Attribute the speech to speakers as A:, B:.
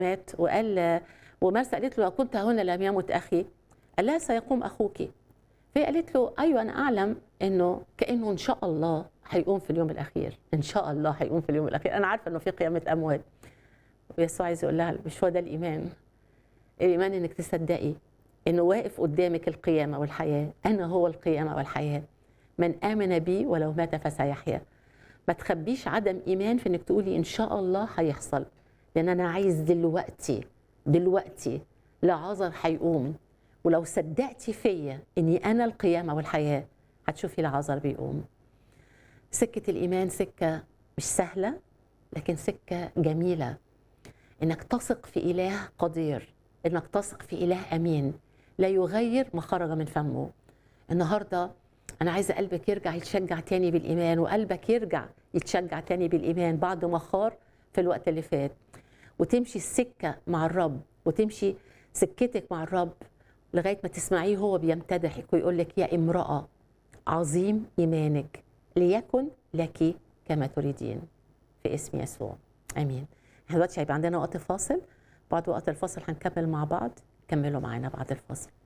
A: مات وقال ومارسة قالت له كنت هنا لم يمت أخي قال لها سيقوم أخوك فهي قالت له أيوة أنا أعلم إنه كأنه إن شاء الله هيقوم في اليوم الأخير إن شاء الله هيقوم في اليوم الأخير أنا عارفة إنه في قيامة أموات ويسوع عايز يقول لها مش هو ده الإيمان الإيمان إنك تصدقي إنه واقف قدامك القيامة والحياة أنا هو القيامة والحياة من آمن بي ولو مات فسيحيا ما تخبيش عدم إيمان في إنك تقولي إن شاء الله هيحصل لأن أنا عايز دلوقتي دلوقتي لعذر هيقوم ولو صدقتي فيا إني أنا القيامة والحياة هتشوفي لعذر بيقوم سكة الإيمان سكة مش سهلة لكن سكة جميلة إنك تثق في إله قدير إنك تثق في إله أمين لا يغير ما خرج من فمه النهارده انا عايزه قلبك يرجع يتشجع تاني بالايمان وقلبك يرجع يتشجع تاني بالايمان بعد ما خار في الوقت اللي فات وتمشي السكه مع الرب وتمشي سكتك مع الرب لغايه ما تسمعيه هو بيمتدحك ويقول لك يا امراه عظيم ايمانك ليكن لك كما تريدين في اسم يسوع امين احنا دلوقتي هيبقى عندنا وقت فاصل بعد وقت الفاصل هنكمل مع بعض كملوا معانا بعد الفاصل